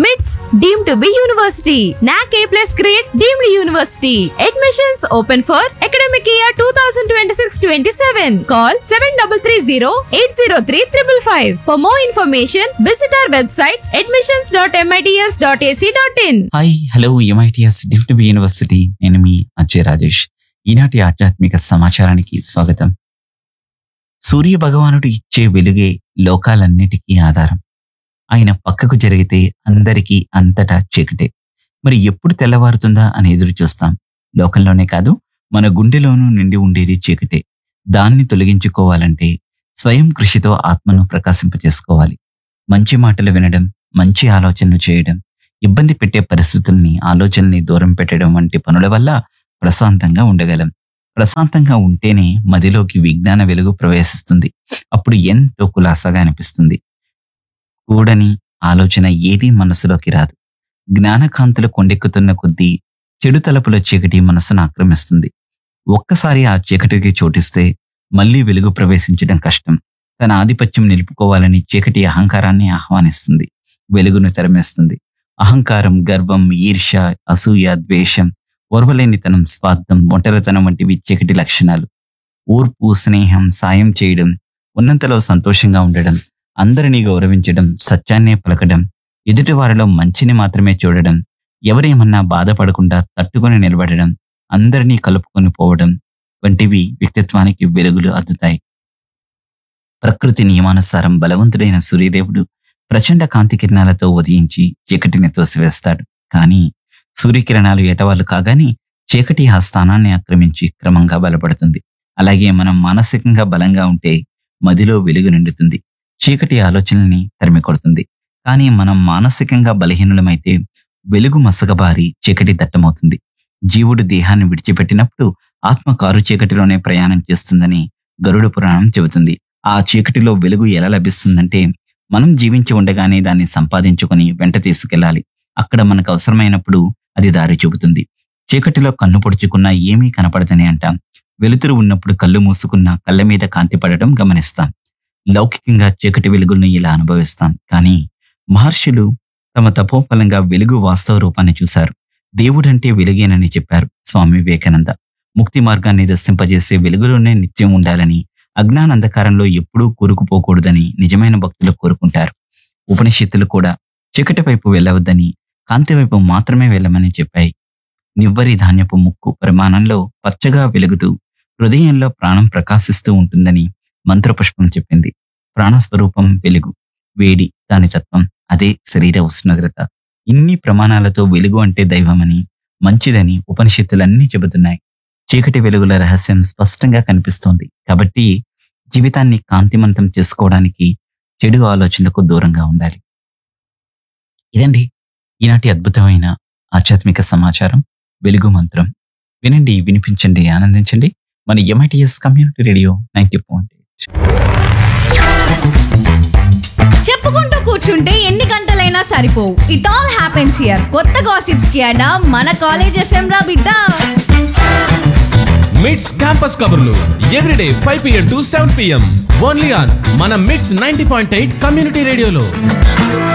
MITS deemed to be university. NAC A plus grade deemed university. Admissions open for academic year 2026-27. Call 7330-803-555. For more information, visit our website admissions.mits.ac.in. Hi hello M I T S డిఫ్ట్ be university నేను మీ అజయ్ రాజేష్ ఈనాటి ఆధ్యాత్మిక సమాచారానికి స్వాగతం సూర్య భగవానుడు ఇచ్చే వెలుగే లోకాలన్నిటికీ ఆధారం ఆయన పక్కకు జరిగితే అందరికీ అంతటా చీకటే మరి ఎప్పుడు తెల్లవారుతుందా అని ఎదురు చూస్తాం లోకంలోనే కాదు మన గుండెలోనూ నిండి ఉండేది చీకటే దాన్ని తొలగించుకోవాలంటే స్వయం కృషితో ఆత్మను ప్రకాశింపచేసుకోవాలి మంచి మాటలు వినడం మంచి ఆలోచనలు చేయడం ఇబ్బంది పెట్టే పరిస్థితుల్ని ఆలోచనల్ని దూరం పెట్టడం వంటి పనుల వల్ల ప్రశాంతంగా ఉండగలం ప్రశాంతంగా ఉంటేనే మదిలోకి విజ్ఞాన వెలుగు ప్రవేశిస్తుంది అప్పుడు ఎంతో కులాసాగా అనిపిస్తుంది కూడని ఆలోచన ఏదీ మనసులోకి రాదు జ్ఞానకాంతులు కొండెక్కుతున్న కొద్దీ చెడు తలపుల చీకటి మనసును ఆక్రమిస్తుంది ఒక్కసారి ఆ చీకటికి చోటిస్తే మళ్ళీ వెలుగు ప్రవేశించడం కష్టం తన ఆధిపత్యం నిలుపుకోవాలని చీకటి అహంకారాన్ని ఆహ్వానిస్తుంది వెలుగును తెరమేస్తుంది అహంకారం గర్వం ఈర్ష్య అసూయ ద్వేషం ఓర్వలేనితనం స్వార్థం ఒంటరితనం వంటివి చీకటి లక్షణాలు ఓర్పు స్నేహం సాయం చేయడం ఉన్నంతలో సంతోషంగా ఉండడం అందరినీ గౌరవించడం సత్యాన్నే పలకడం ఎదుటి వారిలో మంచిని మాత్రమే చూడడం ఎవరేమన్నా బాధపడకుండా తట్టుకొని నిలబడడం అందరినీ కలుపుకొని పోవడం వంటివి వ్యక్తిత్వానికి వెలుగులు అద్దుతాయి ప్రకృతి నియమానుసారం బలవంతుడైన సూర్యదేవుడు ప్రచండ కాంతి కిరణాలతో ఉదయించి చీకటిని తోసివేస్తాడు కానీ సూర్యకిరణాలు ఏటవాళ్ళు కాగానే చీకటి ఆ స్థానాన్ని ఆక్రమించి క్రమంగా బలపడుతుంది అలాగే మనం మానసికంగా బలంగా ఉంటే మదిలో వెలుగు నిండుతుంది చీకటి ఆలోచనల్ని తరిమి కొడుతుంది కానీ మనం మానసికంగా బలహీనులమైతే వెలుగు మసకబారి చీకటి దట్టమవుతుంది జీవుడు దేహాన్ని విడిచిపెట్టినప్పుడు ఆత్మ కారు చీకటిలోనే ప్రయాణం చేస్తుందని గరుడ పురాణం చెబుతుంది ఆ చీకటిలో వెలుగు ఎలా లభిస్తుందంటే మనం జీవించి ఉండగానే దాన్ని సంపాదించుకొని వెంట తీసుకెళ్ళాలి అక్కడ మనకు అవసరమైనప్పుడు అది దారి చూపుతుంది చీకటిలో కన్ను పొడుచుకున్నా ఏమీ కనపడదని అంటాం వెలుతురు ఉన్నప్పుడు కళ్ళు మూసుకున్న కళ్ళ మీద కాంతి పడడం గమనిస్తాం లౌకికంగా చీకటి వెలుగులను ఇలా అనుభవిస్తాం కానీ మహర్షులు తమ తపోఫలంగా వెలుగు వాస్తవ రూపాన్ని చూశారు దేవుడంటే వెలుగేనని చెప్పారు స్వామి వివేకానంద ముక్తి మార్గాన్ని దర్శింపజేసే వెలుగులోనే నిత్యం ఉండాలని అజ్ఞానంధకారంలో ఎప్పుడూ కూరుకుపోకూడదని నిజమైన భక్తులు కోరుకుంటారు ఉపనిషత్తులు కూడా చీకటి వైపు వెళ్ళవద్దని కాంతి వైపు మాత్రమే వెళ్ళమని చెప్పాయి నివ్వరి ధాన్యపు ముక్కు ప్రమాణంలో పచ్చగా వెలుగుతూ హృదయంలో ప్రాణం ప్రకాశిస్తూ ఉంటుందని మంత్రపుష్పం చెప్పింది ప్రాణస్వరూపం వెలుగు వేడి దాని తత్వం అదే శరీర ఉష్ణోగ్రత ఇన్ని ప్రమాణాలతో వెలుగు అంటే దైవమని మంచిదని ఉపనిషత్తులన్నీ చెబుతున్నాయి చీకటి వెలుగుల రహస్యం స్పష్టంగా కనిపిస్తోంది కాబట్టి జీవితాన్ని కాంతిమంతం చేసుకోవడానికి చెడు ఆలోచనలకు దూరంగా ఉండాలి ఇదండి ఈనాటి అద్భుతమైన ఆధ్యాత్మిక సమాచారం వెలుగు మంత్రం వినండి వినిపించండి ఆనందించండి మన M I T S community radio ninety point చెప్పుకుంటూ కూర్చుంటే ఎన్ని గంటలైనా సరిపోవు ఇట్ ఆల్ హ్యాపెన్స్ హియర్ కొత్త గాసిప్స్ కి అడా మన కాలేజ్ ఎఫ్ఎం రా బిడ్డ మిడ్స్ క్యాంపస్ కబుర్లు everyday five P M to seven P M only on మన MITS ninety point eight community రేడియోలో